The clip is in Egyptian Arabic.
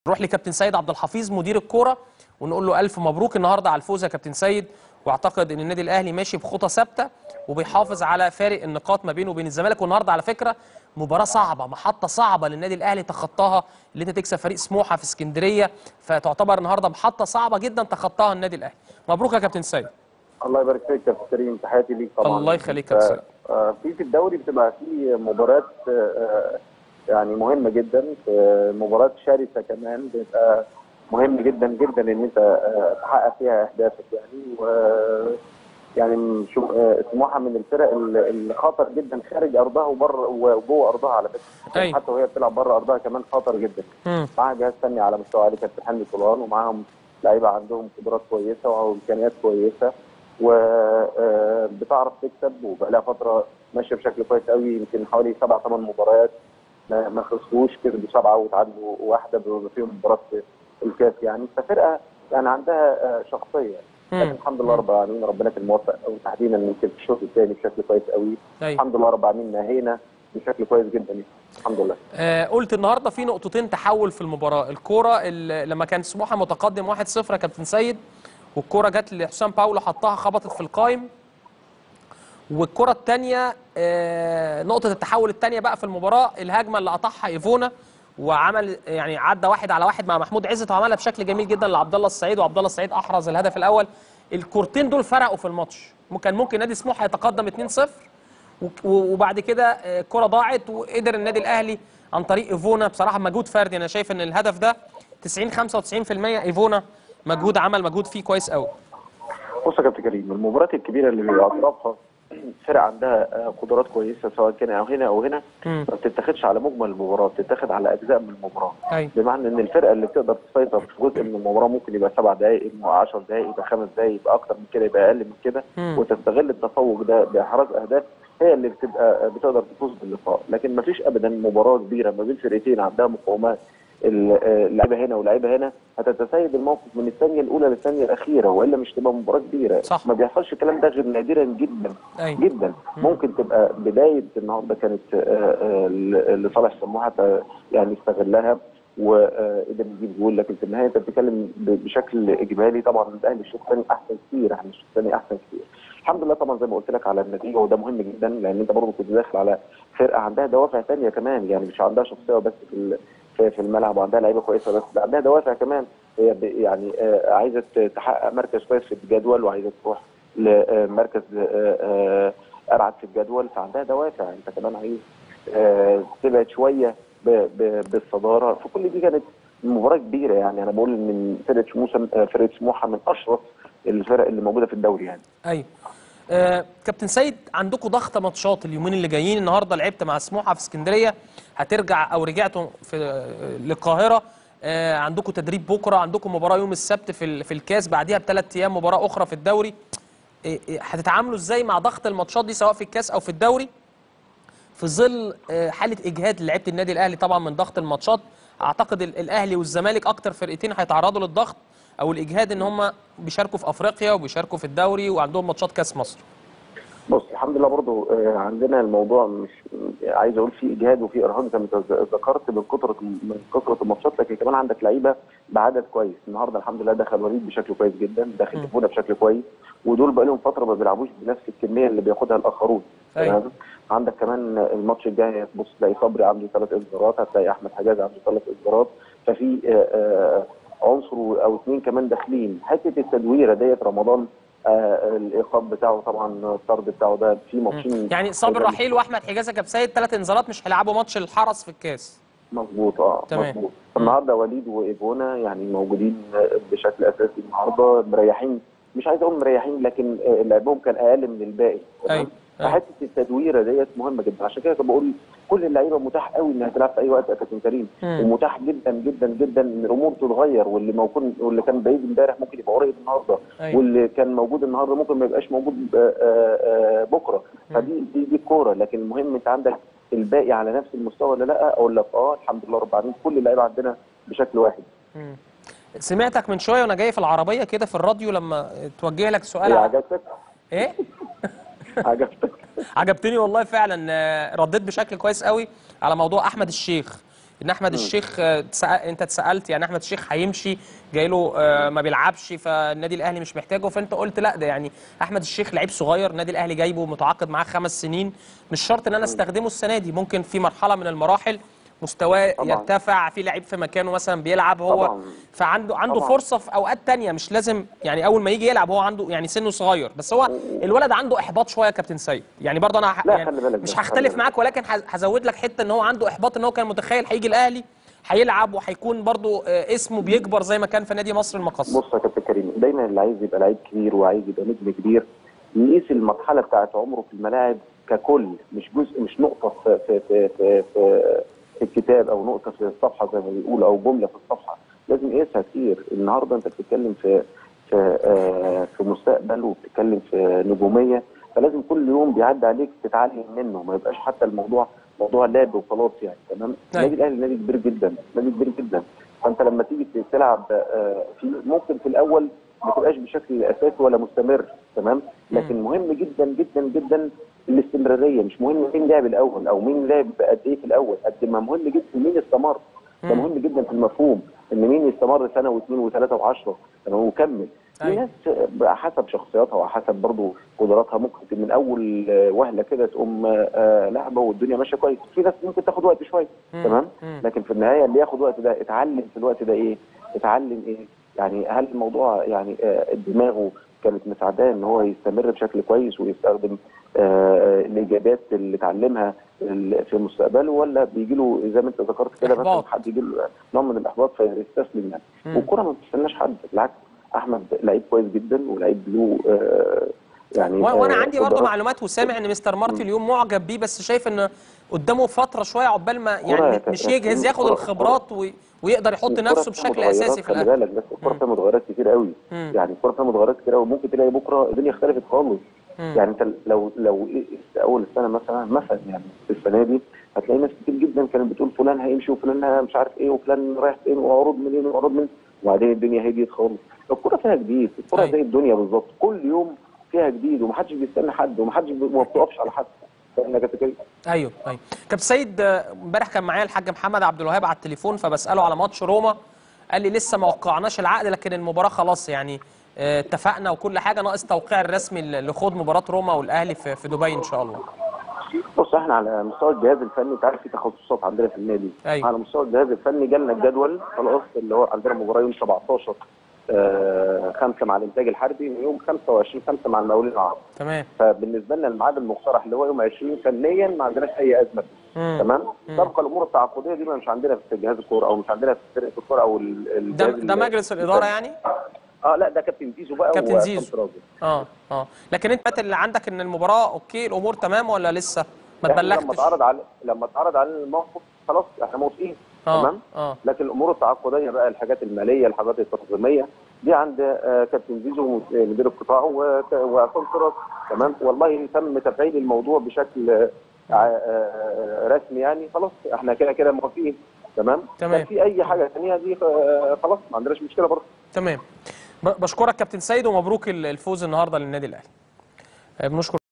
نروح لكابتن سيد عبد الحفيظ مدير الكوره ونقول له الف مبروك النهارده على الفوز يا كابتن سيد واعتقد ان النادي الاهلي ماشي بخطى ثابته وبيحافظ على فارق النقاط ما بينه وبين الزمالك والنهارده على فكره مباراه صعبه محطه صعبه للنادي الاهلي تخطاها اللي انت تكسب فريق سموحه في اسكندريه فتعتبر النهارده محطه صعبه جدا تخطاها النادي الاهلي مبروك يا كابتن سيد الله يبارك فيك يا كابتن كريم تحياتي ليك طبعا الله يخليك يا كابتن سيد. آه، في في الدوري بتبقى في مباريات آه، يعني مهمه جدا في مباريات شرسه كمان بيبقى مهم جدا جدا ان انت آه، تحقق فيها اهدافك يعني و يعني شو آه، سموحه من الفرق اللي اللي خطر جدا خارج ارضها وبره وجوه ارضها على فكره أيوة. حتى وهي بتلعب بره ارضها كمان خطر جدا مم. معاها جهاز فني على مستوى عالي كابتن حمدي طولان ومعاهم لعيبه عندهم خبرات كويسه وامكانيات كويسه وبتعرف تكسب وبقى لها فتره ماشيه بشكل كويس قوي يمكن حوالي سبع ثمان مباريات ما ما خسروش كسبوا سبعه وتعادلوا واحده بما فيهم مباراه الكاس يعني ففرقه يعني عندها آه، شخصيه مم. لكن الحمد لله رب العالمين ربنا كان موفق وتحديدا يمكن في الشوط الثاني بشكل كويس قوي أيوة. الحمد لله رب العالمين نهينا بشكل كويس جدا يعني. الحمد لله آه قلت النهارده في نقطتين تحول في المباراه الكوره اللي لما كان سموحه متقدم 1-0 يا كابتن سيد والكوره جت لحسام باولو حطها خبطت في القايم والكره الثانيه آه نقطه التحول الثانيه بقى في المباراه الهجمه اللي قطعها ايفونا وعمل يعني عدى واحد على واحد مع محمود عزت وعملها بشكل جميل جدا لعبد الله السعيد وعبد الله السعيد احرز الهدف الاول الكورتين دول فرقوا في الماتش كان ممكن نادي سموحه يتقدم 2-0 وك- وبعد كده آه، الكره ضاعت وقدر النادي الاهلي عن طريق ايفونا بصراحه مجهود فردي انا شايف ان الهدف ده 90 95% ايفونا مجهود عمل مجهود فيه كويس قوي بص يا كابتن كريم المباريات الكبيره اللي بيبقى اطرافها فرق عندها آه، قدرات كويسه سواء كان او هنا او هنا مم. ما بتتاخدش على مجمل المباراه بتتاخد على اجزاء من المباراه ايوه بمعنى ان الفرقه اللي بتقدر تسيطر في جزء من المباراه ممكن يبقى سبع دقائق يبقى 10 دقائق يبقى خمس دقائق يبقى اكتر من كده يبقى اقل من كده مم. وتستغل التفوق ده باحراز اهداف هي اللي بتبقى بتقدر تفوز باللقاء لكن ما فيش ابدا مباراه كبيره ما بين فرقتين عندها مقاومات ال- آه، اللعيبه هنا واللعيبه هنا هتتسيد الموقف من الثانيه الاولى للثانيه الاخيره والا مش تبقى مباراه كبيره صح. ما بيحصلش الكلام ده غير نادرا جدا ايوه جدا ممكن تبقى بدايه النهارده كانت آه، آه، ل- لصالح سموحه ت- يعني استغلها وقدر يجيب جول لكن في النهايه انت بتتكلم ب- بشكل اجمالي طبعا الاهلي الشوط الثاني احسن كتير احنا الشوط الثاني احسن كتير الحمد لله طبعا زي ما قلت لك على النتيجه وده مهم جدا لان انت برضه كنت داخل على فرقه عندها دوافع ثانيه كمان يعني مش عندها شخصيه بس في ال- في في الملعب وعندها لعيبه كويسه بس ده عندها دوافع كمان هي ب- يعني آه، عايزه ت- تحقق مركز كويس في الجدول وعايزه تروح لمركز آه، آه، ابعد في الجدول فعندها دوافع انت كمان عايز آه، تبعد شويه ب- ب- بالصداره فكل دي كانت مباراه كبيره يعني انا بقول ان فرقه شموسه آه، فرقه سموحه من اشرف الفرق اللي موجوده في الدوري يعني ايوه آه كابتن سيد عندكم ضغط ماتشات اليومين اللي جايين النهارده لعبت مع سموحه في اسكندريه هترجع او رجعتوا في آه، للقاهره آه عندكم تدريب بكره عندكم مباراه يوم السبت في ال- في الكاس بعديها بثلاث ايام مباراه اخرى في الدوري إيه إيه هتتعاملوا ازاي مع ضغط الماتشات دي سواء في الكاس او في الدوري في ظل آه، حاله اجهاد لعيبه النادي الاهلي طبعا من ضغط الماتشات اعتقد ال- الاهلي والزمالك اكتر فرقتين هيتعرضوا للضغط او الاجهاد ان هم بيشاركوا في افريقيا وبيشاركوا في الدوري وعندهم ماتشات كاس مصر بص الحمد لله برضو آه، عندنا الموضوع مش عايز اقول في اجهاد وفي ارهاق زي ما انت ذكرت من كثره من كثره الماتشات لكن كمان عندك لعيبه بعدد كويس النهارده الحمد لله دخل وليد بشكل كويس جدا داخل مم. تيفونا بشكل كويس ودول بقى لهم فتره ما بيلعبوش بنفس الكميه اللي بياخدها الاخرون أيوة. تمام؟ عندك كمان الماتش الجاي تبص تلاقي صبري عنده ثلاث انذارات هتلاقي احمد حجاز عنده ثلاث انذارات ففي آه، آه، عنصر او اثنين كمان داخلين حته التدويره ديت رمضان آه الايقاف بتاعه طبعا الطرد بتاعه ده في ماتشين يعني صابر رحيل واحمد حجازي يا كابتن سيد ثلاث انذارات مش هيلعبوا ماتش الحرس في الكاس مظبوط اه تمام. مظبوط النهارده وليد وايفونا يعني موجودين بشكل اساسي النهارده مريحين مش عايز اقول مريحين لكن آه، لعبهم كان اقل من الباقي تمام؟ أيوة. أيوة. فحته التدويره ديت مهمه جدا عشان كده بقول كل اللعيبه متاح قوي انها تلعب في اي وقت يا كابتن كريم مم. ومتاح جدا جدا جدا ان الامور تتغير واللي موجود واللي كان بعيد امبارح ممكن يبقى قريب النهارده أيوة. واللي كان موجود النهارده ممكن ما يبقاش موجود آه، آه، آه، بكره فدي دي دي الكوره لكن المهم انت عندك الباقي على نفس المستوى ولا لا اقول لك اه الحمد لله رب العالمين كل اللعيبه عندنا بشكل واحد مم. سمعتك من شويه وانا جاي في العربيه كده في الراديو لما توجه لك سؤال هي ع- عجبتك ايه عجبتك عجبتني والله فعلا آه، رديت بشكل كويس قوي على موضوع احمد الشيخ ان احمد الشيخ آه، تسأل انت اتسالت يعني احمد الشيخ هيمشي جاي له آه، ما بيلعبش فالنادي الاهلي مش محتاجه فانت قلت لا ده يعني احمد الشيخ لعيب صغير النادي الاهلي جايبه متعاقد معاه خمس سنين مش شرط ان انا استخدمه السنه دي ممكن في مرحله من المراحل مستواه طبعاً. يرتفع في لعيب في مكانه مثلا بيلعب هو طبعاً. فعنده عنده طبعاً. فرصه في اوقات تانية مش لازم يعني اول ما يجي يلعب هو عنده يعني سنه صغير بس هو الولد عنده احباط شويه يا كابتن سيد يعني برضه انا ح- لا، يعني خلي بالك مش بس، خلي هختلف بالك. معاك ولكن ه- هزود لك حته ان هو عنده احباط ان هو كان متخيل هيجي الاهلي هيلعب وهيكون برضه آه، اسمه بيكبر زي ما كان في نادي مصر المقص بص يا كابتن كريم دايما اللي عايز يبقى لعيب كبير وعايز يبقى نجم كبير يقيس المرحله بتاعت عمره في الملاعب ككل مش جزء مش نقطه في في في في, في, في الكتاب او نقطه في الصفحه زي ما بيقولوا او جمله في الصفحه لازم يقيسها كتير النهارده انت بتتكلم في في آه في مستقبل وبتتكلم في نجوميه فلازم كل يوم بيعدي عليك تتعلم منه ما يبقاش حتى الموضوع موضوع لعب وخلاص يعني تمام أيوة. النادي الاهلي نادي كبير جدا نادي كبير جدا فانت لما تيجي تلعب آه، في ممكن في الاول ما تبقاش بشكل اساسي ولا مستمر تمام لكن مهم جدا جدا جدا الاستمراريه مش مهم مين لعب الاول او مين لعب قد ايه في الاول قد ما مهم جدا مين استمر ده مهم جدا في المفهوم ان مين يستمر سنه واثنين وثلاثه وعشره تمام وكمل في أيوة. ناس بقى حسب شخصياتها وحسب برضه قدراتها ممكن من اول آه، وهله كده تقوم آه، لعبه والدنيا ماشيه كويس في ناس ممكن تاخد وقت شويه مم. تمام مم. لكن في النهايه اللي ياخد وقت ده اتعلم في الوقت ده ايه اتعلم ايه يعني هل الموضوع يعني آه، دماغه كانت مساعداه ان هو يستمر بشكل كويس ويستخدم آه، الاجابات اللي اتعلمها ال- في مستقبله ولا بيجي له زي ما انت ذكرت كده مثلا إحباط. حد يجي له نوع من الاحباط فيستسلم يعني مم. والكره ما بتستناش حد بالعكس احمد لعيب كويس جدا ولعيب له آه، يعني و- وانا آه، عندي برضه قدرات معلومات وسامع ان مستر مارتي اليوم معجب بيه بس شايف ان قدامه فتره شويه عقبال ما كرة يعني يا مش كابتن، يجهز ياخد كرة- الخبرات وي- ويقدر يحط الكرة نفسه فيها بشكل متغيرات، اساسي في خلي الاهلي بالك بس الكره مم. فيها متغيرات كتير قوي مم. يعني الكره فيها متغيرات كتير قوي ممكن تلاقي بكره الدنيا اختلفت خالص مم. يعني انت لو لو في اول السنه مثلا مثلا يعني في السنه دي هتلاقي ناس كتير جدا كانت بتقول فلان هيمشي وفلان مش عارف ايه وفلان رايح فين وعروض منين وعروض من وبعدين الدنيا هديت خالص الكره فيها جديد الكره أيوة. زي الدنيا بالظبط كل يوم فيها جديد ومحدش بيستنى حد ومحدش بي- ما بتقفش على حد فاهم يا كابتن كريم؟ ايوه ايوه كابتن سيد آه، امبارح كان معايا الحاج محمد عبد الوهاب على التليفون فبساله على ماتش روما قال لي لسه ما وقعناش العقد لكن المباراه خلاص يعني آه، اتفقنا وكل حاجه ناقص توقيع الرسمي ل- لخوض مباراه روما والاهلي في في دبي ان شاء الله بص احنا على مستوى الجهاز الفني انت عارف في تخصصات عندنا في النادي أيوة. على مستوى الجهاز الفني جالنا الجدول خلاص اللي هو عندنا مباراه يوم 17 آه خمسه مع الانتاج الحربي ويوم 25 خمسه مع المقاولين العرب تمام فبالنسبه لنا الميعاد المقترح اللي هو يوم 20 فنيا ما عندناش اي ازمه فيه. مم. تمام مم. تبقى الامور التعاقديه دي مش عندنا في جهاز الكوره او مش عندنا في فرقه الكوره او ال- ده الجهاز ده ال- مجلس الاداره يعني اه لا ده كابتن زيزو بقى كابتن وحسام زيزو. تراجي. اه اه لكن انت اللي عندك ان المباراه اوكي الامور تمام ولا لسه ما إحنا لما تبلغتش اتعرض على لما اتعرض علينا الموقف خلاص احنا موافقين اه تمام اه لكن الامور التعاقديه بقى الحاجات الماليه الحاجات التنظيميه دي عند آه، كابتن زيزو مدير القطاع وك- وعصام تراس تمام والله تم تفعيل الموضوع بشكل آه، آه، رسمي يعني خلاص احنا كده كده موافقين تمام تمام. بس في اي حاجه ثانيه دي آه، خلاص ما عندناش مشكله برضه تمام ب- بشكرك كابتن سيد ومبروك ال- الفوز النهارده للنادي الاهلي آه، بنشكر